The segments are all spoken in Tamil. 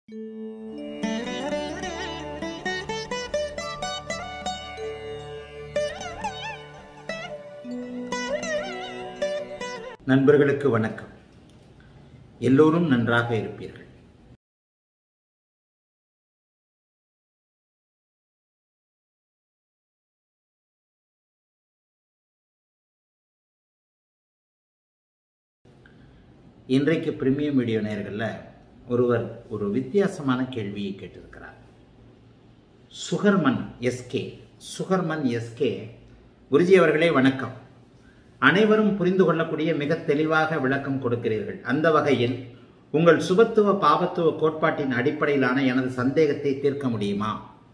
நண்பர்களுக்கு வணக்கம் எல்லோரும் நன்றாக இருப்பீர்கள் இன்றைக்கு பிரீமியம் வீடியோ நேர்களில் ஒருவர் ஒரு வித்தியாசமான கேள்வியை கேட்டிருக்கிறார் Sugarman SK Sugarman SK Guruji அவர்களே வணக்கம் அனைவரும் புரிந்து கொள்ளக்கூடிய மிக தெளிவாக விளக்கம் கொடுக்கிறீர்கள் அந்த வகையில் உங்கள் சுபத்துவ பாவத்துவ கோட்பாட்டின் அடிப்படையிலான எனது சந்தேகத்தை தீர்க்க முடியுமா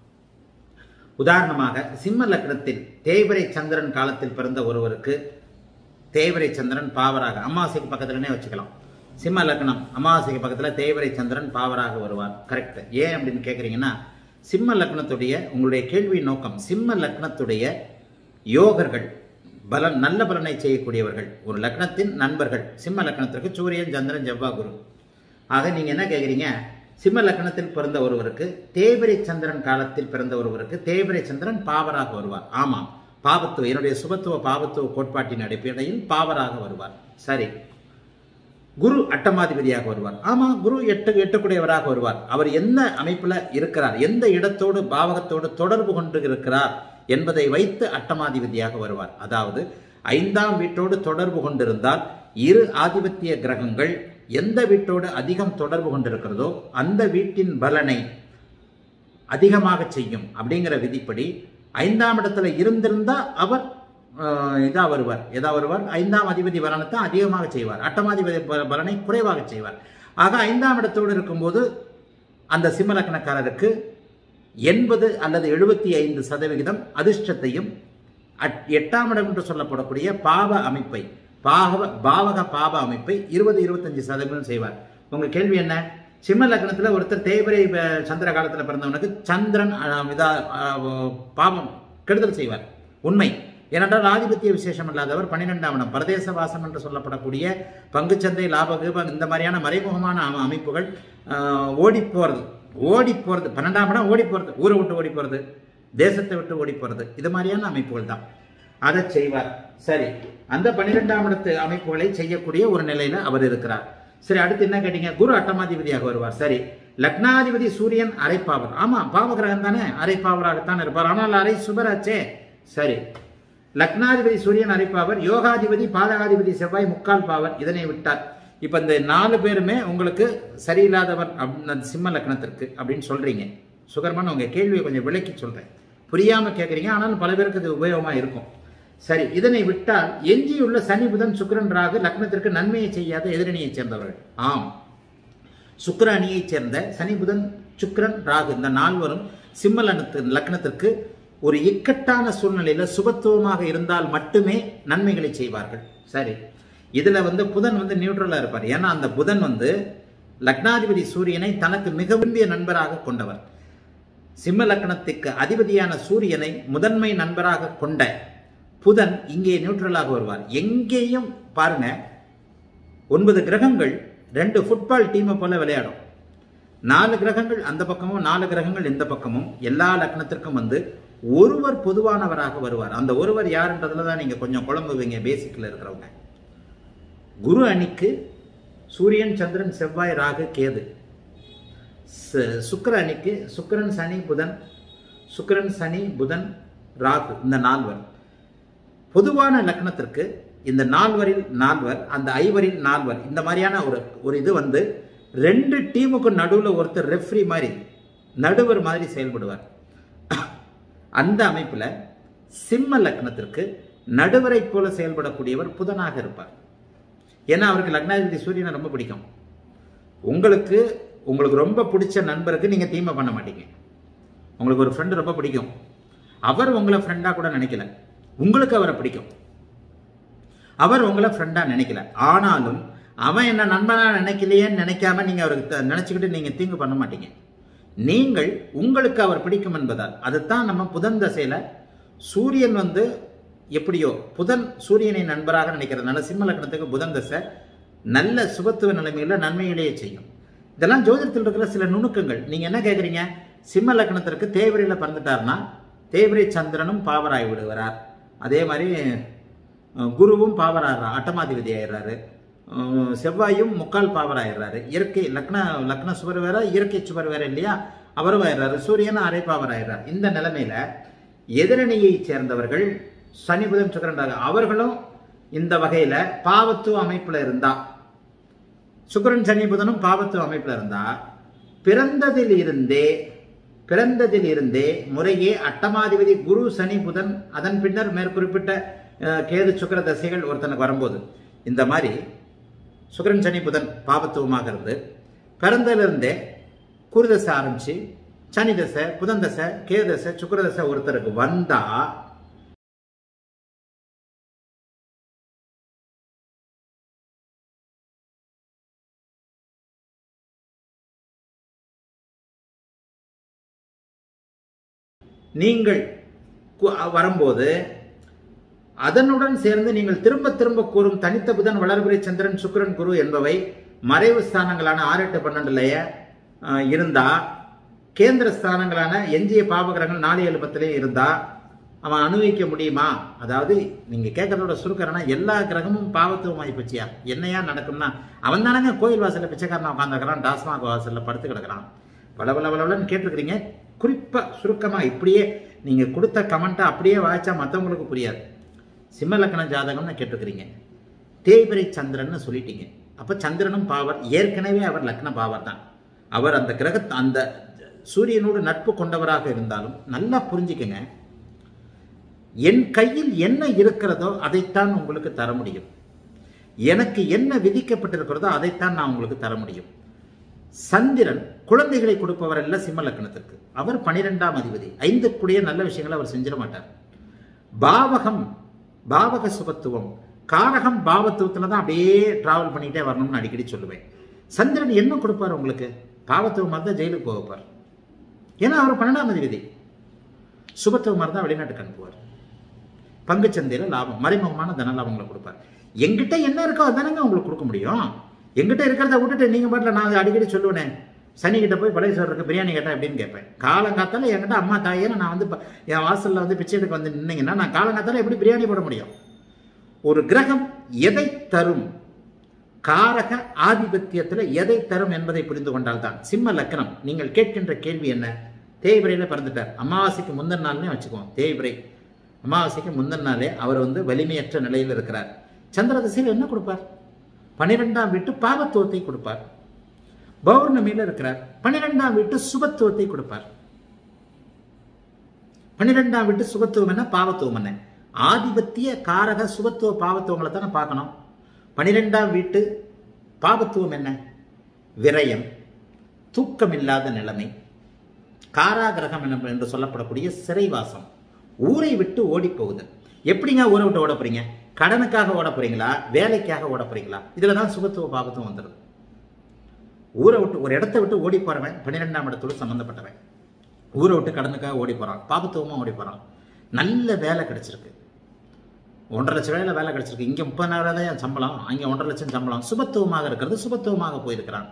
உதாரணமாக சிம்ம லக்னத்தில் தேய்பிரை சந்திரன் காலத்தில் பிறந்த ஒருவருக்கு தேய்பிரை சந்திரன் பாவராக அமாவாசைக்கு பக்கத்துலனே வச்சுக்கலாம் சிம்ம லக்னம் அமாவாசைக்கு பக்கத்தில் தேய்பிரை சந்திரன் பாவராக வருவார் கரெக்ட் ஏன் அப்படின்னு கேட்குறீங்கன்னா சிம்ம லக்னத்துடைய உங்களுடைய கேள்வி நோக்கம் சிம்ம லக்னத்துடைய யோகர்கள் பலன் நல்ல பலனை செய்யக்கூடியவர்கள் ஒரு லக்னத்தின் நண்பர்கள் சிம்ம லக்னத்திற்கு சூரியன் சந்திரன் செவ்வாய் குரு ஆக நீங்க என்ன கேட்குறீங்க சிம்ம லக்னத்தில் பிறந்த ஒருவருக்கு தேய்பிரை சந்திரன் காலத்தில் பிறந்த ஒருவருக்கு தேய்பிரை சந்திரன் பாவராக வருவார் ஆமாம் பாவத்துவ என்னுடைய சுபத்துவ பாவத்துவ கோட்பாட்டின் அடிப்படையில் பாவராக வருவார் சரி குரு அட்டமாதிபதியாக வருவார் ஆமா குரு எட்டு எட்டுக்குடையவராக வருவார் அவர் எந்த அமைப்புல இருக்கிறார் எந்த இடத்தோடு பாவகத்தோடு தொடர்பு கொண்டு இருக்கிறார் என்பதை வைத்து அட்டமாதிபதியாக வருவார் அதாவது ஐந்தாம் வீட்டோடு தொடர்பு கொண்டிருந்தால் இரு ஆதிபத்திய கிரகங்கள் எந்த வீட்டோடு அதிகம் தொடர்பு கொண்டிருக்கிறதோ அந்த வீட்டின் பலனை அதிகமாக செய்யும் அப்படிங்கிற விதிப்படி ஐந்தாம் இடத்துல இருந்திருந்தா அவர் இதா வருவார் எதா வருவார் ஐந்தாம் அதிபதி பலனத்தை அதிகமாக செய்வார் அட்டமாதிபதி பலனை குறைவாக செய்வார் ஆக ஐந்தாம் இடத்தோடு இருக்கும்போது அந்த சிம்மலக்கணக்காரருக்கு எண்பது அல்லது எழுபத்தி ஐந்து சதவிகிதம் அதிர்ஷ்டத்தையும் எட்டாம் இடம் என்று சொல்லப்படக்கூடிய பாவ அமைப்பை பாவ பாவக பாவ அமைப்பை இருபது இருபத்தஞ்சு சதவீதம் செய்வார் உங்க கேள்வி என்ன சிம்ம லக்னத்துல ஒருத்தர் தேய்பிரை சந்திர காலத்துல பிறந்தவனுக்கு சந்திரன் இதா பாவம் கெடுதல் செய்வார் உண்மை ஏனென்றால் ஆதிபத்திய விசேஷம் இல்லாதவர் பன்னிரெண்டாம் இடம் பிரதேச வாசம் என்று சொல்லப்படக்கூடிய பங்குச்சந்தை லாப கீபம் இந்த மாதிரியான மறைமுகமான அமைப்புகள் ஓடி போறது ஓடி போறது பன்னெண்டாம் இடம் ஓடி போறது ஊரை விட்டு ஓடி போறது தேசத்தை விட்டு ஓடி போறது இது மாதிரியான அமைப்புகள் தான் அதை செய்வார் சரி அந்த பன்னிரெண்டாம் இடத்து அமைப்புகளை செய்யக்கூடிய ஒரு நிலையில அவர் இருக்கிறார் சரி அடுத்து என்ன கேட்டீங்க குரு அட்டமாதிபதியாக வருவார் சரி லக்னாதிபதி சூரியன் அரைப்பாவர் ஆமா பாவகிரகம் தானே அரைப்பாவராகத்தான் இருப்பார் ஆனால் அரை சுபராச்சே சரி லக்னாதிபதி சூரியன் அரைப்பாவர் யோகாதிபதி பாதகாதிபதி செவ்வாய் முக்கால் பாவர் இதனை விட்டார் இப்ப இந்த நாலு பேருமே உங்களுக்கு சரியில்லாதவர் சிம்ம லக்னத்திற்கு அப்படின்னு சொல்றீங்க சுகர்மன் உங்க கேள்வியை கொஞ்சம் விளக்கி சொல்றேன் புரியாம கேட்குறீங்க ஆனாலும் பல பேருக்கு இது உபயோகமா இருக்கும் சரி இதனை விட்டால் எஞ்சியுள்ள சனி புதன் சுக்கரன் ராகு லக்னத்திற்கு நன்மையை செய்யாத எதிரணியை சேர்ந்தவர்கள் ஆம் சுக்கர அணியைச் சேர்ந்த சனி புதன் சுக்கரன் ராகு இந்த நால்வரும் சிம்ம லக்னத்திற்கு ஒரு இக்கட்டான சூழ்நிலையில சுபத்துவமாக இருந்தால் மட்டுமே நன்மைகளை செய்வார்கள் சரி இதுல வந்து புதன் வந்து நியூட்ரலா இருப்பார் ஏன்னா அந்த புதன் வந்து லக்னாதிபதி சூரியனை தனக்கு மிக விரும்பிய நண்பராக கொண்டவர் சிம்ம லக்னத்துக்கு அதிபதியான சூரியனை முதன்மை நண்பராக கொண்ட புதன் இங்கே நியூட்ரலாக வருவார் எங்கேயும் பாருங்க ஒன்பது கிரகங்கள் ரெண்டு ஃபுட்பால் டீமை போல விளையாடும் நாலு கிரகங்கள் அந்த பக்கமும் நாலு கிரகங்கள் இந்த பக்கமும் எல்லா லக்னத்திற்கும் வந்து ஒருவர் பொதுவானவராக வருவார் அந்த ஒருவர் யாருன்றதுல தான் நீங்க கொஞ்சம் குழம்புவீங்க பேசிக்ல இருக்கிறவங்க குரு அணிக்கு சூரியன் சந்திரன் செவ்வாய் ராகு கேது சுக்கர அணிக்கு சுக்கரன் சனி புதன் சுக்கரன் சனி புதன் ராகு இந்த நால்வர் பொதுவான லக்னத்திற்கு இந்த நால்வரில் நால்வர் அந்த ஐவரில் நால்வர் இந்த மாதிரியான ஒரு ஒரு இது வந்து ரெண்டு டீமுக்கு நடுவில் ஒருத்தர் ரெஃப்ரி மாதிரி நடுவர் மாதிரி செயல்படுவார் அந்த அமைப்பில் சிம்ம லக்னத்திற்கு நடுவரை போல செயல்படக்கூடியவர் புதனாக இருப்பார் ஏன்னா அவருக்கு லக்னாதிபதி சூரியனை ரொம்ப பிடிக்கும் உங்களுக்கு உங்களுக்கு ரொம்ப பிடிச்ச நண்பருக்கு நீங்கள் தீமை பண்ண மாட்டீங்க உங்களுக்கு ஒரு ஃப்ரெண்டு ரொம்ப பிடிக்கும் அவர் உங்களை ஃப்ரெண்டாக கூட நினைக்கல உங்களுக்கு அவரை பிடிக்கும் அவர் உங்களை ஃப்ரெண்டாக நினைக்கல ஆனாலும் அவன் என்ன நண்பனா நினைக்கலையேன்னு நினைக்காம நீங்க அவருக்கு நினைச்சுக்கிட்டு நீங்க தீங்கு பண்ண மாட்டீங்க நீங்கள் உங்களுக்கு அவர் பிடிக்கும் என்பதால் அதுதான் நம்ம புதன் தசையில சூரியன் வந்து எப்படியோ புதன் சூரியனை நண்பராக நினைக்கிறதுனால சிம்ம லக்னத்துக்கு புதன் தசை நல்ல சுபத்துவ நிலைமையில நன்மையிலேயே செய்யும் இதெல்லாம் ஜோதிடத்தில் இருக்கிற சில நுணுக்கங்கள் நீங்க என்ன கேக்குறீங்க சிம்ம லக்னத்திற்கு தேவரையில பிறந்துட்டாருன்னா தேவரை சந்திரனும் பாவராய் விடுகிறார் அதே மாதிரி அஹ், குருவும் பாவராடுறா அட்டமாதிபதி ஆயிடுறாரு அஹ், செவ்வாயும் முக்கால் பாவர் ஆயிடுறாரு இயற்கை லக்ன லக்ன சுவர் வேற இயற்கை சுவர் வேற இல்லையா அவரும் ஆயிடுறாரு சூரியன் அரை பாவர் ஆயிடுறார் இந்த நிலைமையில எதிரணியை சேர்ந்தவர்கள் சனி புதன் சுக்கரன் அவர்களும் இந்த வகையில பாவத்துவ அமைப்புல இருந்தா சுக்கிரன் சனி புதனும் பாவத்துவ அமைப்புல இருந்தா பிறந்ததில் இருந்தே பிறந்ததில் இருந்தே முறையே அட்டமாதிபதி குரு சனி புதன் அதன் பின்னர் மேற்குறிப்பிட்ட அஹ், கேது சுக்கிர தசைகள் ஒருத்தனுக்கு வரும்போது இந்த மாதிரி சுக்கிரன் சனி புதன் பாவத்துவமாக இருந்து பிறந்ததிலிருந்தே குரு தசை ஆரம்பிச்சு சனி தசை புதன் தசை கேது தசை சுக்கிர தசை ஒருத்தருக்கு வந்தா நீங்கள் கு- வரும்போது அதனுடன் சேர்ந்து நீங்கள் திரும்ப திரும்ப கூறும் தனித்த புதன் வளர்பிறை சந்திரன் சுக்கிரன் குரு என்பவை மறைவு ஸ்தானங்களான ஆறு எட்டு பன்னெண்டுலய அஹ், இருந்தா கேந்திர ஸ்தானங்களான எஞ்சிய பாவகிரகங்கள் நாலு ஏழு பத்துலயும் இருந்தா அவன் அனுபவிக்க முடியுமா அதாவது நீங்க கேட்கறதோட சுருக்கறனா எல்லா கிரகமும் பாவத்துவம் ஆகி போச்சியா என்னையா நடக்கும்னா அவன் தானங்க கோயில் வாசல்ல பிச்சைக்காரனா உட்காந்துக்கிறான் டாஸ்மாக் வாசல்ல படுத்து கிடக்குறான் பல பல பலன்னு கேட்டிருக்கிறீங்க குறிப்பா சுருக்கமா இப்படியே நீங்க கொடுத்த கமெண்ட்டை அப்படியே வாய்ச்சா மற்றவங்களுக்கு புரியாது சிம்ம லக்கண ஜாதகம்னு கேட்டிருக்கிறீங்க தேய்பிரை சந்திரன்னு சொல்லிட்டீங்க அப்ப சந்திரனும் பாவர் ஏற்கனவே அவர் லக்ன பாவர் தான் அவர் அந்த கிரகத்தை அந்த சூரியனோடு நட்பு கொண்டவராக இருந்தாலும் நல்லா புரிஞ்சுக்கங்க என் கையில் என்ன இருக்கிறதோ அதைத்தான் உங்களுக்கு தர முடியும் எனக்கு என்ன விதிக்கப்பட்டிருக்கிறதோ அதைத்தான் நான் உங்களுக்கு தர முடியும் சந்திரன் குழந்தைகளை கொடுப்பவர் அல்ல சிம்ம லக்னத்திற்கு அவர் பனிரெண்டாம் அதிபதி ஐந்துக்குடைய நல்ல விஷயங்களை அவர் செஞ்சிட மாட்டார் பாவகம் பாவக சுபத்துவம் காரகம் பாவத்துவத்துல தான் அப்படியே டிராவல் பண்ணிட்டே வரணும்னு அடிக்கடி சொல்லுவேன் சந்திரன் என்ன கொடுப்பார் உங்களுக்கு பாவத்துவமாக தான் ஜெயிலுக்கு போக வைப்பார் ஏன்னா அவர் பன்னெண்டாம் அதிபதி சுபத்துவமாக தான் வெளிநாட்டுக்கு அனுப்புவார் பங்குச்சந்தையில லாபம் மறைமுகமான தன லாபங்களை கொடுப்பார் எங்கிட்ட என்ன இருக்கோ அதானங்க உங்களுக்கு கொடுக்க முடியும் எங்கிட்ட இருக்கிறத விட்டுட்டு நீங்க பாட்டில் நான் அடிக்கடி சொல்லுவேனே சனி கிட்ட போய் பழைய சோறுக்கு பிரியாணி கேட்டா எப்படின்னு கேட்பேன் காலங்காத்தால என்கிட்ட அம்மா தாயே நான் வந்து ப- என் வாசல்ல வந்து பிச்சை எடுக்க வந்து நின்னீங்கன்னா நான் காலங்காத்தால எப்படி பிரியாணி போட முடியும் ஒரு கிரகம் எதை தரும் காரக ஆதிபத்தியத்தில் எதை தரும் என்பதை புரிந்து கொண்டால்தான் சிம்ம லக்னம் நீங்கள் கேட்கின்ற கேள்வி என்ன தேய்பிரையில பிறந்துட்டார் அமாவாசைக்கு முந்தின நாள்னே வச்சுக்குவோம் தேய்பிரை அமாவாசைக்கு முந்தின நாளே அவர் வந்து வலிமையற்ற நிலையில் இருக்கிறார் சந்திர திசையில் என்ன கொடுப்பார் பனிரெண்டாம் வீட்டு பாவத்துவத்தை கொடுப்பார் பௌர்ணமியில இருக்கிறார் பனிரெண்டாம் வீட்டு சுபத்துவத்தை கொடுப்பார் பன்னிரெண்டாம் வீட்டு சுபத்துவம் என்ன பாவத்துவம் என்ன ஆதிபத்திய காரக சுபத்துவ பாவத்துவங்களை தானே பார்க்கணும் பனிரெண்டாம் வீட்டு பாவத்துவம் என்ன விரயம் தூக்கமில்லாத நிலைமை காராகிரகம் என- என்று சொல்லப்படக்கூடிய சிறைவாசம் ஊரை விட்டு ஓடி போகுது எப்படிங்க ஊரை விட்டு ஓட போறீங்க கடனுக்காக ஓட போறீங்களா வேலைக்காக ஓட போறீங்களா இதுல தான் சுபத்துவ பாவத்துவம் வந்துடுது ஊரை விட்டு ஒரு இடத்த விட்டு ஓடி போறவன் பன்னிரெண்டாம் இடத்தோடு சம்பந்தப்பட்டவன் ஊரை விட்டு கடனுக்காக ஓடி போறான் பாபத்துவமா ஓடி போறான் நல்ல வேலை கிடைச்சிருக்கு ஒன்றரை லட்சம் வேலை வேலை கிடைச்சிருக்கு இங்க முப்பதாயிரம் தான் என் சம்பளம் அங்க ஒன்றரை லட்சம் சம்பளம் சுபத்துவமாக இருக்கிறது சுபத்துவமாக போயிருக்கிறான்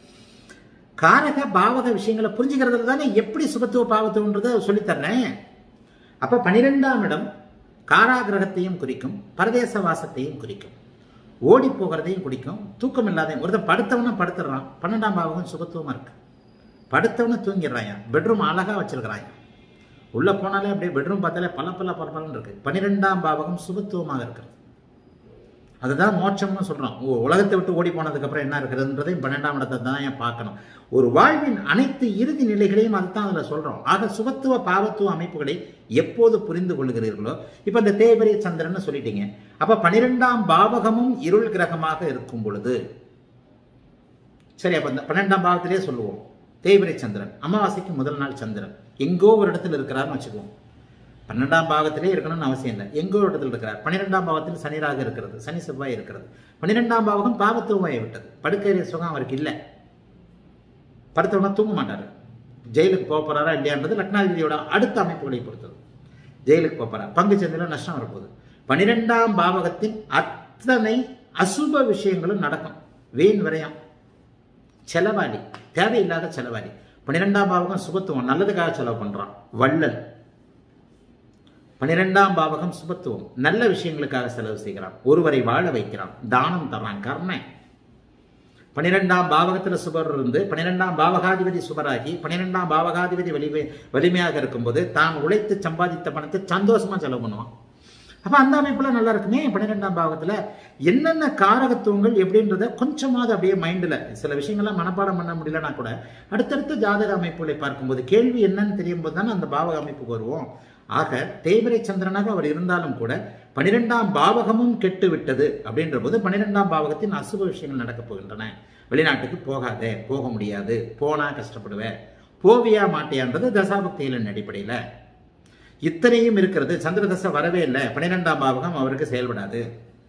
காரக பாவக விஷயங்களை புரிஞ்சுக்கிறதுல தானே எப்படி சுபத்துவ பாவத்துவன்றதை சொல்லித்தரேன் அப்ப பனிரெண்டாம் இடம் காராகிரகத்தையும் குறிக்கும் பரதேச வாசத்தையும் குறிக்கும் ஓடி போகிறதையும் குறிக்கும் தூக்கம் இல்லாத ஒருத்தன் படுத்தவன படுத்துடுறான் பன்னெண்டாம் பாவகம் சுபத்துவமா இருக்கு படுத்தவன தூங்கிடுறான் பெட்ரூம் அழகா வச்சிருக்கிறான் உள்ள போனாலே அப்படியே பெட்ரூம் பார்த்தாலே பல பல பல பலன்னு இருக்கு பன்னிரெண்டாம் பாவகம் சுபத்துவமாக இருக்கிறது அதுதான் மோட்சம்னு சொல்றோம் ஓ, உலகத்தை விட்டு ஓடி போனதுக்கு அப்புறம் என்ன இருக்கிறதுன்றதையும் பன்னெண்டாம் இடத்தை தான் ஏன் பார்க்கணும் ஒரு வாழ்வின் அனைத்து இறுதி நிலைகளையும் அதுதான் அதுல சொல்றோம் ஆக சுபத்துவ பாவத்துவ அமைப்புகளை எப்போது புரிந்து கொள்கிறீர்களோ இப்ப இந்த தேய்பரிய சந்திரன் சொல்லிட்டீங்க அப்ப பனிரெண்டாம் பாவகமும் இருள் கிரகமாக இருக்கும் பொழுது சரி அப்ப இந்த பன்னெண்டாம் பாவத்திலே சொல்லுவோம் தேய்பிரை சந்திரன் அமாவாசைக்கு முதல் நாள் சந்திரன் எங்கோ ஒரு இடத்துல இருக்கிறாருன்னு வச்சுக்குவோம் பன்னெண்டாம் பாவத்திலே இருக்கணும்னு அவசியம் இல்லை எங்கோ ஒரு இடத்துல இருக்கிறார் பன்னிரெண்டாம் பாவத்தில் சனிராக இருக்கிறது சனி செவ்வாய் இருக்கிறது பன்னிரெண்டாம் பாவகம் பாவத்துவமாய் விட்டது படுக்கை சுகம் அவருக்கு இல்லை படுத்தவனா தூங்க மாட்டாரு ஜெயிலுக்கு போக போறாரா இல்லையான்றது லக்னாதிபதியோட அடுத்த அமைப்புகளை பொறுத்தது ஜெயிலுக்கு போக போறார் பங்கு சந்தையில நஷ்டம் வரப்போகுது பனிரெண்டாம் பாவகத்தின் அத்தனை அசுப விஷயங்களும் நடக்கும் வீண் விரயம் செலவாளி தேவையில்லாத செலவாளி பன்னிரெண்டாம் பாவகம் சுபத்துவம் நல்லதுக்காக செலவு பண்றான் வள்ளல் பன்னிரெண்டாம் பாவகம் சுபத்துவம் நல்ல விஷயங்களுக்காக செலவு செய்கிறான் ஒருவரை வாழ வைக்கிறான் தானம் தர்றான் கர்ணன் பன்னிரெண்டாம் பாவகத்துல சுபர் இருந்து பன்னிரெண்டாம் பாவகாதிபதி சுபராகி பன்னிரெண்டாம் பாவகாதிபதி வலிமை வலிமையாக இருக்கும்போது தான் உழைத்து சம்பாதித்த பணத்தை சந்தோஷமா செலவு பண்ணுவான் அப்ப அந்த அமைப்புல நல்லா இருக்குமே பன்னிரெண்டாம் பாவகத்துல என்னென்ன காரகத்துவங்கள் எப்படின்றத கொஞ்சமாவது அப்படியே மைண்ட்ல சில விஷயங்கள்லாம் மனப்பாடம் பண்ண முடியலன்னா கூட அடுத்தடுத்த ஜாதக அமைப்புகளை பார்க்கும்போது கேள்வி என்னன்னு தெரியும் போது தானே அந்த பாவக அமைப்புக்கு வருவோம் ஆக தேய்பிரை சந்திரனாக அவர் இருந்தாலும் கூட பனிரெண்டாம் பாவகமும் கெட்டு விட்டது அப்படின்ற போது பனிரெண்டாம் பாவகத்தின் அசுப விஷயங்கள் நடக்கப் போகின்றன வெளிநாட்டுக்கு போகாதே போக முடியாது போனா கஷ்டப்படுவேன் போவியா மாட்டியான்றது தசாபக்திகளின் அடிப்படையில இத்தனையும் இருக்கிறது சந்திர தசை வரவே இல்லை பன்னிரெண்டாம் பாவகம் அவருக்கு செயல்படாது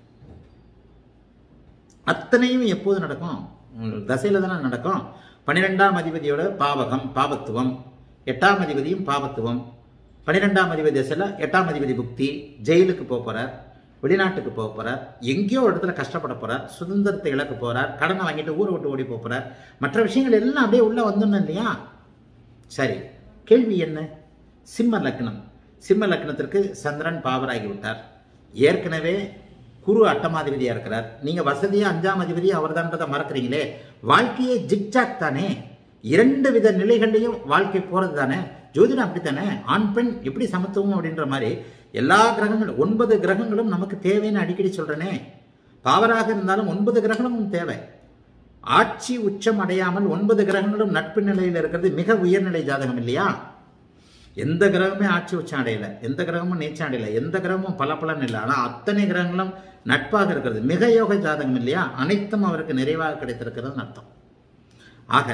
அத்தனையும் எப்போது நடக்கும் உம், தசையில தானே நடக்கும் பன்னிரெண்டாம் அதிபதியோட பாவகம் பாவத்துவம் எட்டாம் அதிபதியும் பாவத்துவம் பன்னிரெண்டாம் அதிபதி தசையில எட்டாம் அதிபதி புக்தி ஜெயிலுக்கு போக போறார் வெளிநாட்டுக்கு போக போறார் எங்கேயோ ஒரு இடத்துல கஷ்டப்பட போறார் சுதந்திரத்தை இழக்க போறார் கடனை வாங்கிட்டு ஊரை விட்டு ஓடி போக போறார் மற்ற விஷயங்கள் எல்லாம் அப்படியே உள்ள வந்துடணும் இல்லையா சரி கேள்வி என்ன சிம்ம லக்னம் சிம்ம லக்னத்திற்கு சந்திரன் பாவராகி விட்டார் ஏற்கனவே குரு அட்டமாதிபதியா இருக்கிறார் நீங்க வசதியா அஞ்சாம் அதிபதி அவர்தான்றதை மறக்கிறீங்களே வாழ்க்கையே ஜிக்ஜாக் தானே இரண்டு வித நிலைகள்லையும் வாழ்க்கை போறது தானே ஜோதிடம் அப்படித்தானே ஆண் பெண் எப்படி சமத்துவம் அப்படின்ற மாதிரி எல்லா கிரகங்களும் ஒன்பது கிரகங்களும் நமக்கு தேவைன்னு அடிக்கடி சொல்றேனே பாவராக இருந்தாலும் ஒன்பது கிரகங்களும் தேவை ஆட்சி உச்சம் அடையாமல் ஒன்பது கிரகங்களும் நட்பு நிலையில் இருக்கிறது மிக உயர்நிலை ஜாதகம் இல்லையா எந்த கிரகமே ஆட்சி உச்சம் அடையல எந்த கிரகமும் நீச்சம் அடையல எந்த கிரகமும் பல பலன் இல்லை ஆனா அத்தனை கிரகங்களும் நட்பாக இருக்கிறது மிக யோக ஜாதகம் இல்லையா அனைத்தும் அவருக்கு நிறைவாக கிடைத்திருக்கிறதுன்னு அர்த்தம் ஆக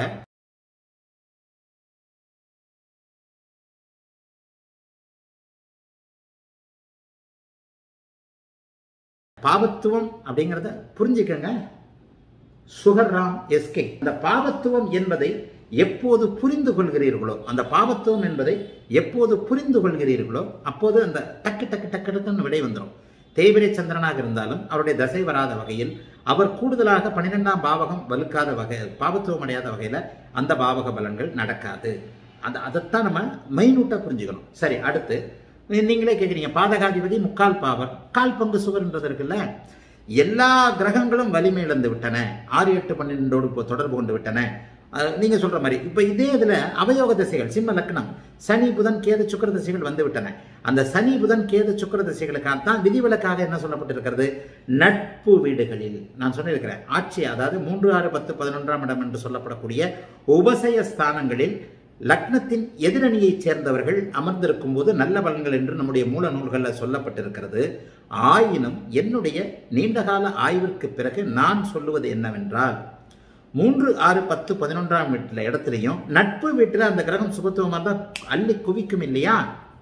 பாவத்துவம் அப்படிங்கிறத புரிஞ்சுக்கங்க சுகர்ராம் எஸ்கே அந்த பாவத்துவம் என்பதை எப்போது புரிந்து கொள்கிறீர்களோ அந்த பாவத்துவம் என்பதை எப்போது புரிந்து கொள்கிறீர்களோ அப்போது அந்த டக்கு டக்கு டக்கு டக்குன்னு விடை வந்துடும் தேய்பிரை சந்திரனாக இருந்தாலும் அவருடைய தசை வராத வகையில் அவர் கூடுதலாக பன்னிரெண்டாம் பாவகம் வலுக்காத வகை பாவத்துவம் அடையாத வகையில அந்த பாவக பலன்கள் நடக்காது அந்த அதைத்தான் நம்ம மைனூட்டா புரிஞ்சுக்கணும் சரி அடுத்து நீங்களே கேட்குறீங்க பாதகாதிபதி முக்கால் பாவர் கால் பங்கு சுவர்ன்றது இருக்குல்ல எல்லா கிரகங்களும் வலிமை இழந்து விட்டன ஆறு எட்டு பன்னெண்டோடு இப்போ தொடர்பு கொண்டு விட்டன அஹ் நீங்க சொல்ற மாதிரி இப்ப இதே இதுல அவயோக திசைகள் சிம்ம லக்னம் சனி புதன் கேது சுக்கிர திசைகள் வந்து விட்டன அந்த சனி புதன் கேது சுக்கிர திசைகளுக்காக தான் விதிவிலக்காக என்ன சொல்லப்பட்டிருக்கிறது நட்பு வீடுகளில் நான் சொல்லியிருக்கிறேன் ஆட்சி அதாவது மூன்று ஆறு பத்து பதினொன்றாம் இடம் என்று சொல்லப்படக்கூடிய உபசய ஸ்தானங்களில் லக்னத்தின் எதிரணியைச் சேர்ந்தவர்கள் அமர்ந்திருக்கும் போது நல்ல பலன்கள் என்று நம்முடைய மூல நூல்களில் சொல்லப்பட்டிருக்கிறது ஆயினும் என்னுடைய நீண்டகால ஆய்விற்கு பிறகு நான் சொல்லுவது என்னவென்றால் மூன்று ஆறு பத்து பதினொன்றாம் வீட்டுல இடத்துலையும் நட்பு வீட்டுல அந்த கிரகம் சுபத்துவமா தான் அள்ளி குவிக்கும் இல்லையா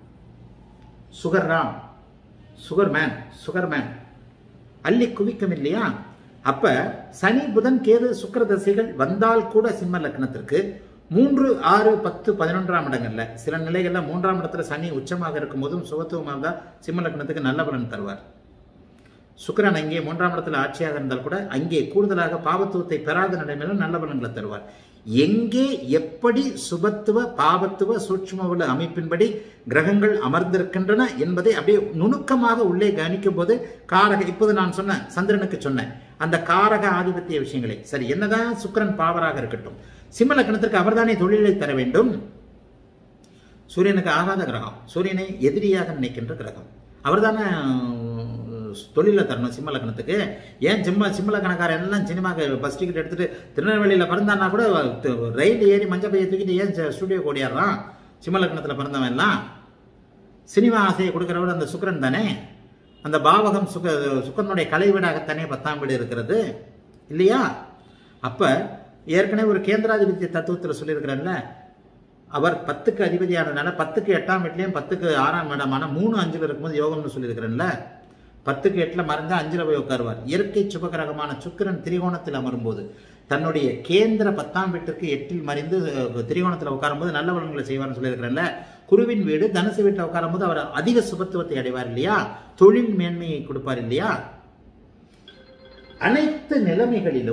sugar Ram sugar man sugar man அள்ளி குவிக்கும் இல்லையா அப்ப சனி புதன் கேது சுக்கிர தசைகள் வந்தால் கூட சிம்ம லக்னத்திற்கு மூன்று ஆறு பத்து பதினொன்றாம் இடங்கள்ல சில நிலைகள்ல மூன்றாம் இடத்துல சனி உச்சமாக இருக்கும் போதும் சுபத்துவமாக தான் சிம்ம லக்னத்துக்கு நல்ல பலன் தருவார் சுக்கிரன் அங்கே மூன்றாம் இடத்துல ஆட்சியாக இருந்தால் கூட அங்கே கூடுதலாக பாவத்துவத்தை பெறாத நிலைமையில நல்ல பலன்களை தருவார் எங்கே எப்படி சுபத்துவ பாவத்துவ சூட்சும உள்ள அமைப்பின்படி கிரகங்கள் அமர்ந்திருக்கின்றன என்பதை அப்படியே நுணுக்கமாக உள்ளே கவனிக்கும் போது காரக இப்போது நான் சொன்ன சந்திரனுக்கு சொன்னேன் அந்த காரக ஆதிபத்திய விஷயங்களை சரி என்னதான் சுக்கிரன் பாவராக இருக்கட்டும் சிம்ம லக்னத்திற்கு அவர்தானே தொழிலை தர வேண்டும் சூரியனுக்கு ஆகாத கிரகம் சூரியனை எதிரியாக நினைக்கின்ற கிரகம் அவர்தானே தொழில தரணும் சிம்ம லக்னத்துக்கு ஏன் சிம்ம சிம்ம லக்கணக்காரன் எல்லாம் சினிமாக்கு பஸ் டிக்கெட் எடுத்துட்டு திருநெல்வேலியில் பிறந்தான்னா கூட த- ரயில் ஏறி மஞ்சள் பையை தூக்கிட்டு ஏன் ஸ்டுடியோ ஓடியாடுறான் சிம்ம லக்னத்தில் பிறந்தவன் எல்லாம் சினிமா ஆசையை கொடுக்கிறவர் அந்த சுக்கிரன் தானே அந்த பாவகம் சுக சுக்கரனுடைய கலைவீடாகத்தானே பத்தாம் வீடு இருக்கிறது இல்லையா அப்ப ஏற்கனவே ஒரு கேந்திராதிபத்திய தத்துவத்தில் சொல்லியிருக்கிறேன்ல அவர் பத்துக்கு அதிபதியானதுனால பத்துக்கு எட்டாம் வீட்லயும் பத்துக்கு ஆறாம் இடமான மூணு அஞ்சுல இருக்கும்போது யோகம்னு சொல்லியிருக்கிறேன்ல பத்துக்கு எட்டுல மறைஞ்சா அஞ்சுல போய் உட்காருவார் இயற்கை சுபகிரகமான சுக்கிரன் திரிகோணத்தில் அமரும்போது தன்னுடைய கேந்திர பத்தாம் வீட்டிற்கு எட்டில் மறைந்து அஹ், திரிகோணத்தில் உட்காரும்போது நல்ல பலன்களை செய்வார்னு சொல்லியிருக்கிறேன்ல குருவின் வீடு தனுசு வீட்டில் உட்காரும்போது அவர் அதிக சுபத்துவத்தை அடைவார் இல்லையா தொழில் மேன்மையை கொடுப்பார் இல்லையா அனைத்து நிலைமைகளிலும்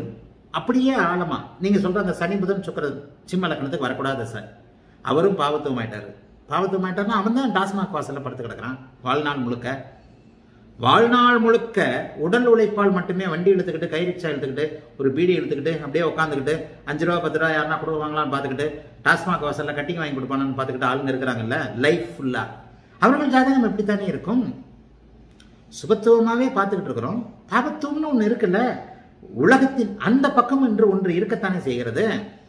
அப்படியே ஆழமா நீங்க சொல்ற அந்த சனி புதன் சுக்கரன் சிம்ம லக்னத்துக்கு வரக்கூடாது சார் அவரும் பாவத்துவம் ஆயிட்டாரு பாவத்துவம் ஆயிட்டாருன்னா அவன் தான் டாஸ்மாக் வாசல்ல படுத்து கிடக்குறான் வாழ்நாள் முழுக்க வாழ்நாள் முழுக்க உடல் உழைப்பால் மட்டுமே வண்டி எடுத்துக்கிட்டு கை ரிக்ஷா எடுத்துக்கிட்டு ஒரு பீடி எடுத்துக்கிட்டு அப்படியே உட்காந்துக்கிட்டு அஞ்சு ரூபா பத்து ரூபா யாருன்னா கொடுவாங்களான்னு பார்த்துக்கிட்டு டாஸ்மாக் வாசல்ல கட்டிங் வாங்கி கொடுப்பானு பார்த்துக்கிட்டு ஆளுங்க இருக்கிறாங்கல்ல லைஃப் ஃபுல்லா அவர்கள் ஜாதகம் எப்படித்தானே இருக்கும் சுபத்துவமாவே பார்த்துக்கிட்டு இருக்கிறோம் பாபத்துவம்னு ஒன்று இருக்குல்ல உலகத்தின் அந்த பக்கம் என்று ஒன்று இருக்கத்தானே செய்கிறது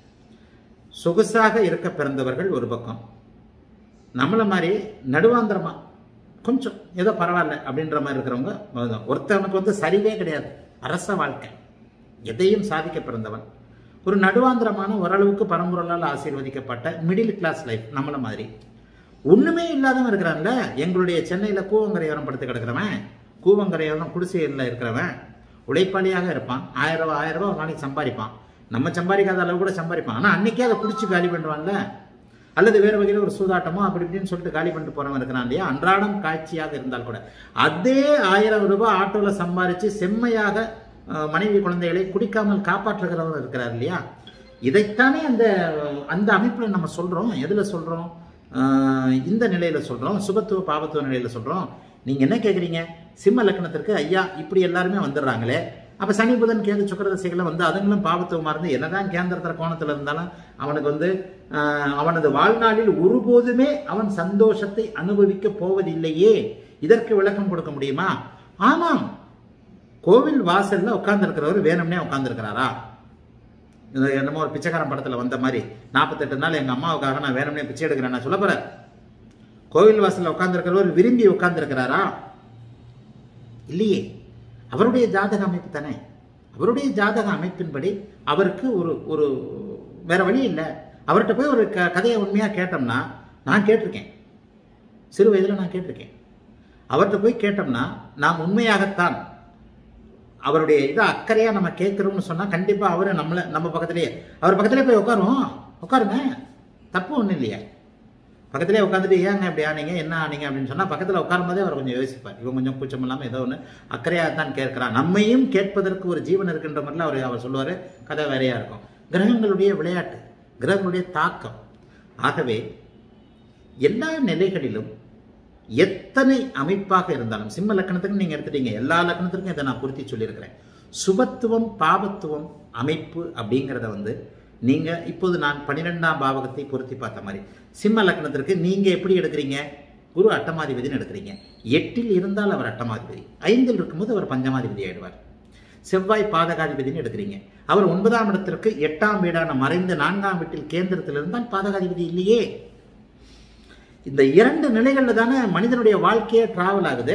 சொகுசாக இருக்க பிறந்தவர்கள் ஒரு பக்கம் நம்மள மாதிரி நடுவாந்திரமா கொஞ்சம் ஏதோ பரவாயில்ல அப்படின்ற மாதிரி இருக்கிறவங்க அவ்வளவுதான். ஒருத்தவனுக்கு வந்து சரிவே கிடையாது அரச வாழ்க்கை எதையும் சாதிக்க பிறந்தவன் ஒரு நடுவாந்திரமான ஓரளவுக்கு பரம்பொருளால் ஆசீர்வதிக்கப்பட்ட மிடில் கிளாஸ் லைஃப் நம்மள மாதிரி ஒண்ணுமே இல்லாதவன் இருக்கிறான்ல எங்களுடைய சென்னையில கூவங்கரையோரம் படுத்து கிடக்கிறவன் கூவங்கரையோரம் குடிசையில் இருக்கிறவன் உழைப்பாளியாக இருப்பான் ஆயிரம் ரூபாய் ஆயிரம் ரூபாய் ஒரு நாளைக்கு சம்பாதிப்பான் நம்ம சம்பாதிக்காத அளவு கூட சம்பாதிப்பான் ஆனா அன்னைக்கே அதை குடிச்சு காலி பண்ணுவான்ல அல்லது வேறு வகையில் ஒரு சூதாட்டமோ அப்படி இப்படின்னு சொல்லிட்டு காலி பண்ணிட்டு போறவன் இருக்கிறான் இல்லையா அன்றாடம் காட்சியாக இருந்தால் கூட அதே ஆயிரம் ரூபாய் ஆட்டோல சம்பாரிச்சு செம்மையாக அஹ், மனைவி குழந்தைகளை குடிக்காமல் காப்பாற்றுகிறவர் இருக்கிறார் இல்லையா இதைத்தானே அந்த அந்த அமைப்புல நம்ம சொல்றோம் எதுல சொல்றோம் ஆஹ் இந்த நிலையில சொல்றோம் சுபத்துவ பாவத்துவ நிலையில சொல்றோம் நீங்க என்ன கேக்குறீங்க சிம்ம லக்னத்திற்கு ஐயா இப்படி எல்லாருமே வந்துடுறாங்களே அப்ப சனி புதன் கேது சுக்கர தசைகளை வந்து அதுங்களும் பாவத்துவமா இருந்து என்னதான் கேந்திரத்திர கோணத்துல இருந்தாலும் அவனுக்கு வந்து ஆஹ் அவனது வாழ்நாளில் ஒருபோதுமே அவன் சந்தோஷத்தை அனுபவிக்க போவதில்லையே இதற்கு விளக்கம் கொடுக்க முடியுமா ஆமாம் கோவில் வாசல்ல உட்கார்ந்து இருக்கிறவர் வேணும்னே உட்கார்ந்து இருக்கிறாரா இந்த என்னமோ ஒரு பிச்சைக்காரன் படத்துல வந்த மாதிரி நாற்பத்தெட்டு நாள் எங்க அம்மாவுக்காக நான் வேணும்னே பிச்சை எடுக்கிறேன் நான் சொல்ல போறேன் கோவில் வாசல்ல உட்கார்ந்து இருக்கிறவர் விரும்பி உட்கார்ந்து இருக்கிறாரா இல்லையே அவருடைய ஜாதக அமைப்பு தானே அவருடைய ஜாதக அமைப்பின்படி அவருக்கு ஒரு ஒரு வேற வழி இல்லை அவர்கிட்ட போய் ஒரு க கதையை உண்மையா கேட்டோம்னா நான் கேட்டிருக்கேன் சிறு வயதில் நான் கேட்டிருக்கேன் அவர்கிட்ட போய் கேட்டோம்னா நாம் உண்மையாகத்தான் அவருடைய இதை அக்கறையா நம்ம கேட்கிறோம்னு சொன்னா கண்டிப்பா அவரு நம்மள நம்ம பக்கத்திலேயே அவர் பக்கத்திலே போய் உட்காருவோம் உட்காருங்க தப்பு ஒண்ணும் இல்லையே பக்கத்திலே உட்காந்துட்டு ஏங்க இப்படி ஆனீங்க என்ன ஆனீங்க அப்படின்னு சொன்னா பக்கத்துல உட்காரும் போதே அவர் கொஞ்சம் யோசிப்பார் இவன் கொஞ்சம் கூச்சம் இல்லாம ஏதோ ஒண்ணு அக்கறையா தான் கேட்கிறான் நம்மையும் கேட்பதற்கு ஒரு ஜீவன் இருக்கின்ற மாதிரிலாம் அவர் அவர் சொல்லுவாரு கதை வேறையா இருக்கும் கிரகங்களுடைய விளையாட்டு கிரகங்களுடைய தாக்கம் ஆகவே எல்லா நிலைகளிலும் எத்தனை அமைப்பாக இருந்தாலும் சிம்ம லக்கணத்துக்கு நீங்க எடுத்துட்டீங்க எல்லா லக்கணத்துக்கும் இதை நான் பொருத்தி சொல்லியிருக்கிறேன் சுபத்துவம் பாபத்துவம் அமைப்பு அப்படிங்கிறத வந்து நீங்க இப்போது நான் பன்னிரெண்டாம் பாவகத்தை பொருத்தி பார்த்த மாதிரி சிம்ம லக்கணத்திற்கு நீங்க எப்படி எடுக்கிறீங்க குரு அட்டமாதிபதினு எடுக்கிறீங்க எட்டில் இருந்தால் அவர் அட்டமாதிபதி ஐந்தில் இருக்கும்போது அவர் பஞ்சமாதிபதி ஆயிடுவார் செவ்வாய் பாதகாதிபதினு எடுக்கிறீங்க அவர் ஒன்பதாம் இடத்திற்கு எட்டாம் வீடான மறைந்த நான்காம் வீட்டில் கேந்திரத்தில் இருந்தால் பாதகாதிபதி இல்லையே இந்த இரண்டு நிலைகள்ல தானே மனிதனுடைய வாழ்க்கையே டிராவல் ஆகுது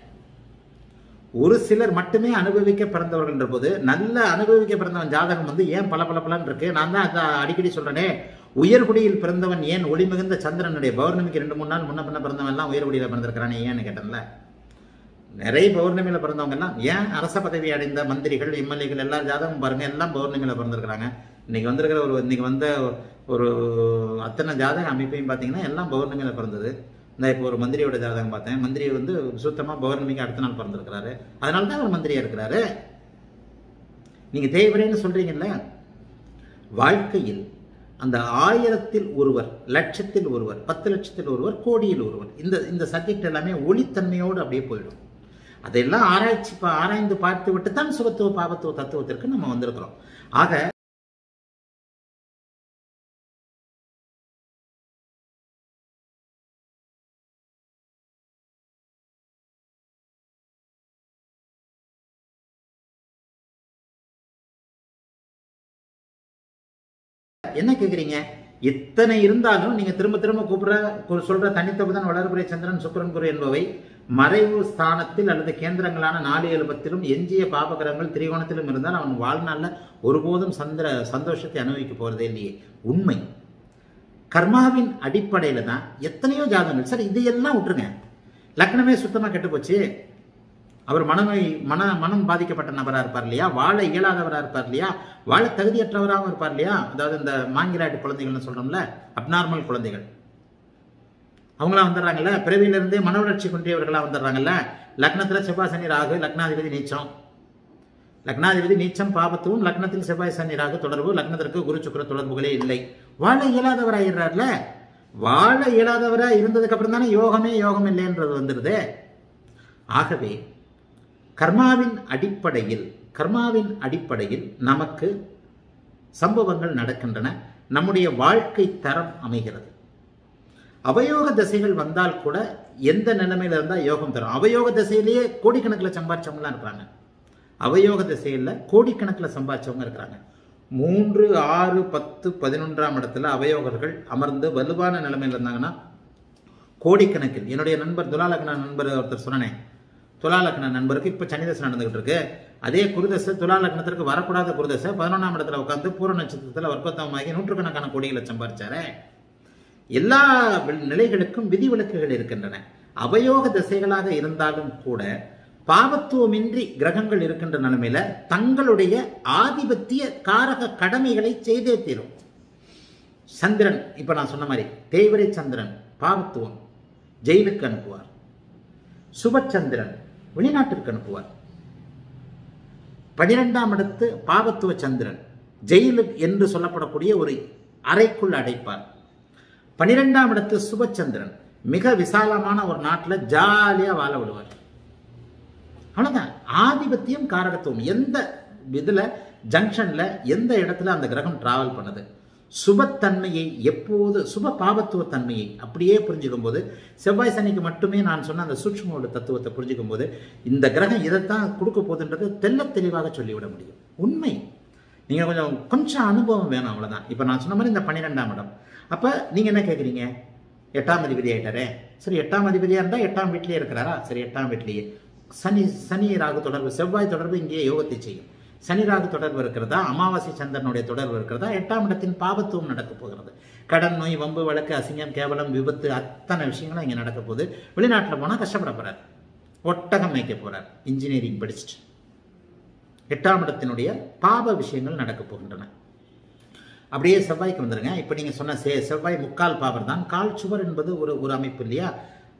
ஒரு சிலர் மட்டுமே அனுபவிக்க பிறந்தவர்கள் போது நல்ல அனுபவிக்க பிறந்தவன் ஜாதகம் வந்து ஏன் பல பல பலன் இருக்கு நான் தான் அதை அடிக்கடி சொல்றேனே உயர்குடியில் பிறந்தவன் ஏன் ஒளி மிகுந்த சந்திரனுடைய பௌர்ணமிக்கு ரெண்டு மூணு நாள் முன்ன பின்ன பிறந்தவன் எல்லாம் உயர்குடியில பிறந்திருக்கிறானே ஏன்னு கேட்டேன்ல நிறைய பௌர்ணமியில பிறந்தவங்க எல்லாம் ஏன் அரச பதவி அடைந்த மந்திரிகள் எம்எல்ஏகள் எல்லா ஜாதகம் பாருங்க எல்லாம் பௌர்ணமியில பிறந்திருக்கிறாங்க இன்னைக்கு வந்திருக்கிற ஒரு இன்னைக்கு வந்த ஒரு அத்தனை ஜாதக அமைப்பையும் பார்த்தீங்கன்னா எல்லாம் பௌர்ணமியில பிறந்தது இந்த இப்போ ஒரு மந்திரியோட ஜாதகம் பார்த்தேன் மந்திரி வந்து சுத்தமா பௌர்ணமிக்கு அடுத்த நாள் பிறந்திருக்கிறாரு அதனால தான் அவர் மந்திரியா இருக்கிறாரு நீங்க தேய்வரேன்னு சொல்றீங்கல்ல வாழ்க்கையில் அந்த ஆயிரத்தில் ஒருவர் லட்சத்தில் ஒருவர் பத்து லட்சத்தில் ஒருவர் கோடியில் ஒருவர் இந்த இந்த சப்ஜெக்ட் எல்லாமே ஒளித்தன்மையோடு அப்படியே போயிடும் அதையெல்லாம் ஆராய்ச்சி பா- ஆராய்ந்து பார்த்து விட்டு தான் சுகத்துவ பாபத்துவ தத்துவத்திற்கு நம்ம வந்திருக்கிறோம் ஆக என்ன கேக்குறீங்க எத்தனை இருந்தாலும் நீங்க திரும்ப திரும்ப கூப்பிடுற கு- சொல்ற தனித்தபுதன் வளர்புரை சந்திரன் சுக்கிரன் குரு என்பவை மறைவு ஸ்தானத்தில் அல்லது கேந்திரங்களான நாலு எழுபத்திலும் எஞ்சிய பாபகிரகங்கள் திரிகோணத்திலும் இருந்தால் அவன் வாழ்நாள்ல ஒருபோதும் சந்திர சந்தோஷத்தை அனுபவிக்க போறதே இல்லையே உண்மை கர்மாவின் அடிப்படையில தான் எத்தனையோ ஜாதகங்கள் சார் இதையெல்லாம் விட்டுருங்க லக்னமே சுத்தமா கெட்டு போச்சு அவர் மனநோய் மன மனம் பாதிக்கப்பட்ட நபரா இருப்பார் இல்லையா வாழ இயலாதவரா இருப்பார் இல்லையா வாழ தகுதியற்றவராகவும் இருப்பார் இல்லையா அதாவது இந்த மாங்கிலாட்டு குழந்தைகள்னு சொல்றோம்ல அப்நார்மல் குழந்தைகள் அவங்களாம் வந்துடுறாங்கல்ல பிறவியில இருந்தே மன வளர்ச்சி குன்றியவர்களா வந்துடுறாங்கல்ல லக்னத்துல செவ்வாய் சனி ராகு லக்னாதிபதி நீச்சம் லக்னாதிபதி நீச்சம் பாபத்துவம் லக்னத்தில் செவ்வாய் சனி ராகு தொடர்பு லக்னத்திற்கு குரு சுக்கிர தொடர்புகளே இல்லை வாழ இயலாதவராயிடுறார்ல வாழ இயலாதவரா இருந்ததுக்கு அப்புறம் தானே யோகமே யோகம் இல்லைன்றது வந்துடுது ஆகவே கர்மாவின் அடிப்படையில் கர்மாவின் அடிப்படையில் நமக்கு சம்பவங்கள் நடக்கின்றன நம்முடைய வாழ்க்கை தரம் அமைகிறது அவயோக திசைகள் வந்தால் கூட எந்த நிலைமையில இருந்தா யோகம் தரும் அவயோக திசையிலேயே கோடிக்கணக்கில் சம்பாதிச்சவங்களாம் இருக்கிறாங்க அவயோக திசையில் கோடிக்கணக்கில் சம்பாதிச்சவங்க இருக்கிறாங்க மூன்று ஆறு பத்து பதினொன்றாம் இடத்துல அவயோகர்கள் அமர்ந்து வலுவான நிலைமையில் இருந்தாங்கன்னா கோடிக்கணக்கில் என்னுடைய நண்பர் துலாலக்ன நண்பர் ஒருத்தர் சொன்னேன் துலாலக்ன நண்பருக்கு இப்போ சனிதசை நடந்துகிட்டு இருக்கு அதே குருதசை துலாலக்னத்திற்கு வரக்கூடாத குருதசை பதினொன்றாம் இடத்துல உட்காந்து பூர நட்சத்திரத்தில் வர்க்கத்தமாகி நூற்றுக்கணக்கான கோடிகளை சம்பாதிச்சாரே எல்லா வில்- நிலைகளுக்கும் விதிவிலக்குகள் இருக்கின்றன அவயோக திசைகளாக இருந்தாலும் கூட பாவத்துவமின்றி கிரகங்கள் இருக்கின்ற நிலைமையில தங்களுடைய ஆதிபத்திய காரக கடமைகளை செய்தே தீரும் சந்திரன் இப்ப நான் சொன்ன மாதிரி தேய்வரை சந்திரன் பாவத்துவம் ஜெயிலுக்கு அனுப்புவார் சுபச்சந்திரன் வெளிநாட்டிற்கு அனுப்புவார் பனிரெண்டாம் இடத்து பாவத்துவ சந்திரன் ஜெயிலு என்று சொல்லப்படக்கூடிய ஒரு அறைக்குள் அடைப்பார் பனிரெண்டாம் இடத்து சுபச்சந்திரன் மிக விசாலமான ஒரு நாட்டில் ஜாலியா வாழ விடுவார் அவ்வளவுதான் ஆதிபத்தியம் காரகத்துவம் எந்த இதுல ஜங்ஷன்ல எந்த இடத்துல அந்த கிரகம் டிராவல் பண்ணுது சுபத்தன்மையை எப்போது சுப பாவத்துவ தன்மையை அப்படியே புரிஞ்சுக்கும் போது செவ்வாய் சனிக்கு மட்டுமே நான் சொன்ன அந்த சூட்சுமோட தத்துவத்தை புரிஞ்சுக்கும் போது இந்த கிரகம் இதைத்தான் கொடுக்க போகுதுன்றது தெள்ளத் தெளிவாக சொல்லிவிட முடியும் உண்மை நீங்க கொஞ்சம் கொஞ்சம் அனுபவம் வேணும் அவ்வளவுதான் இப்ப நான் சொன்ன மாதிரி இந்த பன்னிரெண்டாம் இடம் அப்ப நீங்க என்ன கேக்குறீங்க எட்டாம் அதிபதி ஆயிட்டாரே சரி எட்டாம் அதிபதியா இருந்தா எட்டாம் வீட்டிலேயே இருக்கிறாரா சரி எட்டாம் வீட்டிலேயே சனி சனி ராகு தொடர்பு செவ்வாய் தொடர்பு இங்கே யோகத்தை செய்யும் சனி ராகு தொடர்பு இருக்கிறதா அமாவாசை சந்திரனுடைய தொடர்பு இருக்கிறதா எட்டாம் இடத்தின் பாவத்துவம் நடக்க போகிறது கடன் நோய் வம்பு வழக்கு அசிங்கம் கேவலம் விபத்து அத்தனை விஷயங்களும் இங்கே நடக்க போகுது வெளிநாட்டில் போனால் கஷ்டப்பட போறார் ஒட்டகம் மேய்க்க போறார் இன்ஜினியரிங் படிச்சுட்டு எட்டாம் இடத்தினுடைய பாவ விஷயங்கள் நடக்க போகின்றன அப்படியே செவ்வாய்க்கு வந்துருங்க இப்போ நீங்க சொன்ன செ செவ்வாய் முக்கால் பாவர் தான் கால் சுவர் என்பது ஒரு ஒரு அமைப்பு இல்லையா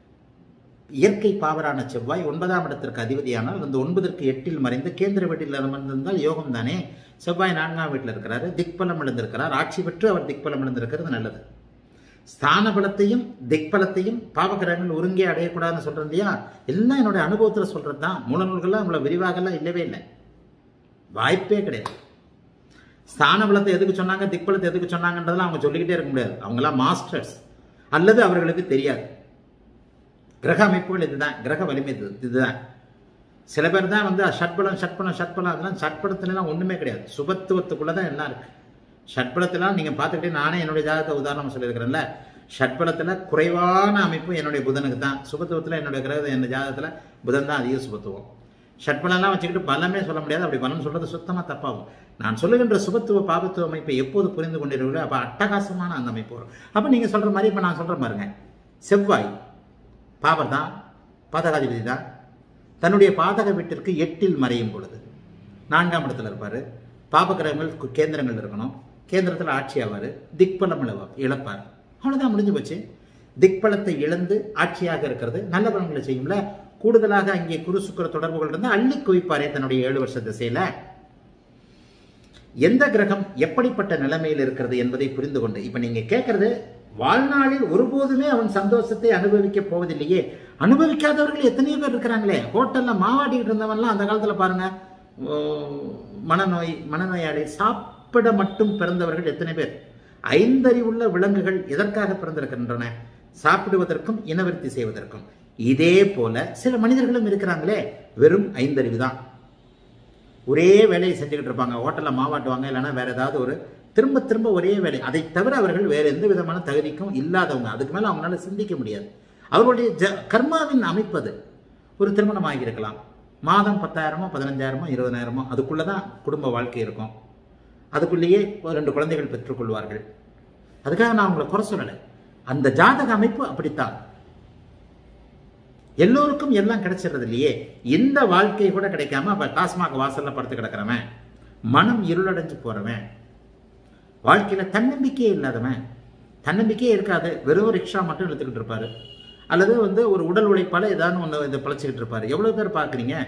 இயற்கை பாவரான செவ்வாய் ஒன்பதாம் இடத்திற்கு அதிபதியானால் அந்த ஒன்பதற்கு எட்டில் மறைந்து கேந்திர வீட்டில் அமர்ந்திருந்தால் யோகம் தானே செவ்வாய் நான்காம் வீட்டில் இருக்கிறாரு திக்பலம் இழந்திருக்கிறார் ஆட்சி பெற்று அவர் திக்பலம் இழந்திருக்கிறது நல்லது ஸ்தான பலத்தையும் திக்பலத்தையும் பாவகிரகங்கள் ஒருங்கே அடையக்கூடாதுன்னு சொல்றேன் இல்லையா எல்லாம் என்னுடைய அனுபவத்தில் சொல்றது தான் மூல நூல்கள்லாம் இவ்வளோ விரிவாகலாம் இல்லவே இல்லை வாய்ப்பே கிடையாது ஸ்தான பலத்தை எதுக்கு சொன்னாங்க திக்பலத்தை எதுக்கு சொன்னாங்கன்றதெல்லாம் அவங்க சொல்லிக்கிட்டே இருக்க முடியாது அவங்களாம் மாஸ்டர்ஸ் அல்லது அவர்களுக்கு தெரியாது கிரக அமைப்புகள் இதுதான் கிரக வலிமை இது இதுதான் சில பேர் தான் வந்து ஷட்பலம் ஷட்பலம் ஷட்பலம் அதெல்லாம் ஷட்பலத்துலலாம் ஒன்றுமே கிடையாது சுபத்துவத்துக்குள்ளே தான் எல்லாம் இருக்கு ஷட்பலத்தெல்லாம் நீங்கள் பார்த்துக்கிட்டே நானே என்னுடைய ஜாதகத்தை உதாரணம் சொல்லியிருக்கிறேன்ல ஷட்பலத்தில் குறைவான அமைப்பு என்னுடைய புதனுக்கு தான் சுபத்துவத்தில் என்னுடைய கிரக என்னுடைய ஜாதகத்தில் புதன் தான் அதிக சுபத்துவம் ஷட்பலம்லாம் வச்சுக்கிட்டு பலமே சொல்ல முடியாது அப்படி பலன் சொல்றது சுத்தமாக தப்பாகும் நான் சொல்லுகின்ற சுபத்துவ பாபத்துவ அமைப்பை எப்போது புரிந்து கொண்டிருக்கிறோம் அப்போ அட்டகாசமான அந்த அமைப்பு வரும் அப்போ நீங்கள் சொல்கிற மாதிரி இப்போ நான் சொல்கிற பாருங்க செவ்வாய் பாவர் தான் பாதகாதிபதி தான் தன்னுடைய பாதக வீட்டிற்கு எட்டில் மறையும் பொழுது நான்காம் இடத்துல இருப்பார் பாபகிரகங்கள் கு- கேந்திரங்கள் இருக்கணும் கேந்திரத்தில் ஆட்சி ஆவார் திக்பலம் இழவா- இழப்பார் அவ்வளோதான் முடிஞ்சு போச்சு திக்பலத்தை இழந்து ஆட்சியாக இருக்கிறது நல்ல பலன்களை செய்யும்ல கூடுதலாக அங்கே குரு சுக்கிர தொடர்புகள் இருந்தால் அள்ளி குவிப்பாரே தன்னுடைய ஏழு வருஷ திசையில எந்த கிரகம் எப்படிப்பட்ட நிலைமையில் இருக்கிறது என்பதை புரிந்து கொண்டு இப்ப நீங்க கேட்கறது வாழ்நாளில் ஒருபோதுமே அவன் சந்தோஷத்தை அனுபவிக்க போவதில்லையே அனுபவிக்காதவர்கள் எத்தனையோ பேர் இருக்கிறாங்களே ஹோட்டல்ல மாவாட்டிக்கிட்டு இருந்தவன்லாம் அந்த காலத்துல பாருங்க ஓ, மனநோய் மனநோயாளி சாப்பிட மட்டும் பிறந்தவர்கள் எத்தனை பேர் ஐந்தறிவுள்ள விலங்குகள் எதற்காக பிறந்திருக்கின்றன சாப்பிடுவதற்கும் இனவிருத்தி செய்வதற்கும் இதே போல சில மனிதர்களும் இருக்கிறாங்களே வெறும் ஐந்தறிவு தான் ஒரே வேலையை செஞ்சுக்கிட்டு இருப்பாங்க ஹோட்டலில் மாவாட்டுவாங்க இல்லைன்னா வேற ஏதாவது ஒரு திரும்ப திரும்ப ஒரே வேலை அதை தவிர அவர்கள் வேற எந்த விதமான தகுதிக்கும் இல்லாதவங்க அதுக்கு மேல அவங்களால சிந்திக்க முடியாது அவர்களுடைய ஜ கர்மாவின் அமைப்பது ஒரு திருமணம் ஆகியிருக்கலாம் மாதம் பத்தாயிரமோ பதினஞ்சாயிரமோ இருபதாயிரமோ அதுக்குள்ளே தான் குடும்ப வாழ்க்கை இருக்கும் அதுக்குள்ளேயே ஒரு ரெண்டு குழந்தைகள் பெற்றுக்கொள்வார்கள் அதுக்காக நான் உங்களை குறை சொல்லலை அந்த ஜாதக அமைப்பு அப்படித்தான் எல்லோருக்கும் எல்லாம் கிடைச்சிடுறது இல்லையே இந்த வாழ்க்கை கூட கிடைக்காம அப்ப டாஸ்மாக் வாசல்ல படுத்து கிடக்கிறவன் மனம் இருளடைஞ்சு போறவன் வாழ்க்கையில தன்னம்பிக்கையே இல்லாதவன் தன்னம்பிக்கையே இருக்காது வெறும் ரிக்ஷா மட்டும் இழுத்துக்கிட்டு இருப்பாரு அல்லது வந்து ஒரு உடல் உழைப்பால ஏதாவது ஒன்று இதை பிழைச்சிக்கிட்டு இருப்பாரு எவ்வளவு பேர் பார்க்குறீங்க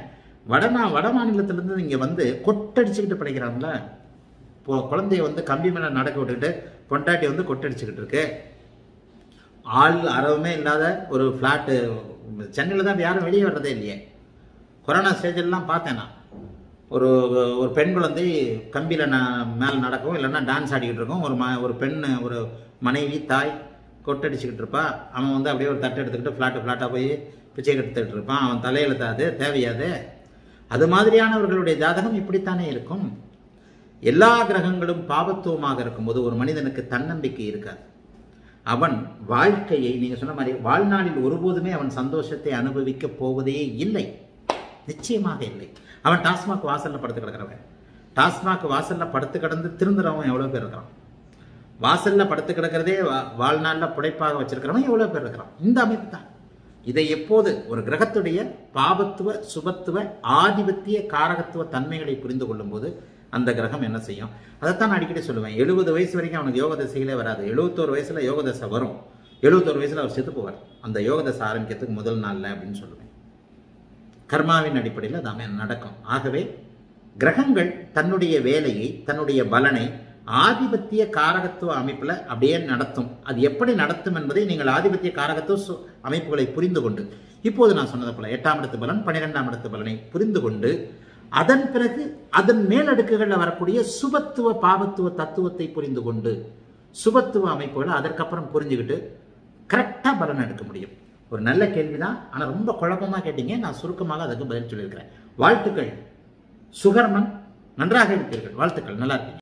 வடநா வட மாநிலத்திலேருந்து இங்கே வந்து கொட்டடிச்சுக்கிட்டு படிக்கிறாங்களே இப்போ குழந்தைய வந்து கம்பி மேலே நடக்க விட்டுக்கிட்டு பொண்டாட்டி வந்து கொட்டடிச்சுக்கிட்டு இருக்கு ஆள் அறவுமே இல்லாத ஒரு ஃப்ளாட்டு சென்னையில் தான் யாரும் வெளியே வர்றதே இல்லையே கொரோனா ஸ்டேஜிலலாம் பார்த்தேன் நான் ஒரு ஒரு பெண் குழந்தை கம்பியில் நான் மேலே நடக்கும் இல்லைன்னா டான்ஸ் ஆடிக்கிட்டு இருக்கும் ஒரு ம ஒரு பெண் ஒரு மனைவி தாய் கொட்டடிச்சுக்கிட்டு இருப்பா அவன் வந்து அப்படியே ஒரு தட்டை எடுத்துக்கிட்டு ஃப்ளாட்டு ஃப்ளாட்டாக போய் பிச்சை எடுத்துக்கிட்டு இருப்பான் அவன் தலையில் அது தேவையாது அது மாதிரியானவர்களுடைய ஜாதகம் இப்படித்தானே இருக்கும் எல்லா கிரகங்களும் பாபத்துவமாக இருக்கும்போது ஒரு மனிதனுக்கு தன்னம்பிக்கை இருக்காது அவன் வாழ்க்கையை நீங்க சொன்ன மாதிரி வாழ்நாளில் ஒருபோதுமே அவன் சந்தோஷத்தை அனுபவிக்க போவதே இல்லை நிச்சயமாக இல்லை அவன் டாஸ்மாக் வாசல்ல படுத்து கிடக்கிறவன் டாஸ்மாக் வாசல்ல படுத்து கிடந்து திருந்துறவன் எவ்வளவு பேர் இருக்கிறான் வாசல்ல படுத்து கிடக்கிறதே வா- வாழ்நாள்ல புடைப்பாக வச்சிருக்கிறவன் எவ்வளவு பேர் இருக்கிறான் இந்த அமைப்பு தான் இதை எப்போது ஒரு கிரகத்துடைய பாபத்துவ சுபத்துவ ஆதிபத்திய காரகத்துவ தன்மைகளை புரிந்து கொள்ளும்போது அந்த கிரகம் என்ன செய்யும் அதைத்தான் நான் அடிக்கடி சொல்லுவேன் எழுபது வயசு வரைக்கும் அவனுக்கு யோக தசைகளே வராது எழுபத்தோரு வயசுல யோக தசை வரும் எழுபத்தோரு வயசுல அவர் செத்து போவார் அந்த யோக தசை ஆரம்பிக்கிறதுக்கு முதல் நாள்ல அப்படின்னு சொல்லுவேன் கர்மாவின் அடிப்படையில் அது அமை- நடக்கும் ஆகவே கிரகங்கள் தன்னுடைய வேலையை தன்னுடைய பலனை ஆதிபத்திய காரகத்துவ அமைப்புல அப்படியே நடத்தும் அது எப்படி நடத்தும் என்பதை நீங்கள் ஆதிபத்திய காரகத்துவ சு- அமைப்புகளை புரிந்து கொண்டு இப்போது நான் சொன்னது போல எட்டாம் இடத்து பலன் பன்னிரெண்டாம் இடத்து பலனை புரிந்து கொண்டு அதன் பிறகு அதன் மேலடுக்குகளில் வரக்கூடிய சுபத்துவ பாவத்துவ தத்துவத்தை புரிந்து கொண்டு சுபத்துவ அமைப்புகளை அதற்கப்புறம் புரிஞ்சுக்கிட்டு கரெக்டாக பலன் எடுக்க முடியும் ஒரு நல்ல கேள்விதான் ஆனால் ரொம்ப குழப்பமாக கேட்டீங்க நான் சுருக்கமாக அதுக்கு பதில் சொல்லியிருக்கிறேன் வாழ்த்துக்கள் சுகர்மன் நன்றாக இருப்பீர்கள் வாழ்த்துக்கள் நல்லா இருக்கீங்க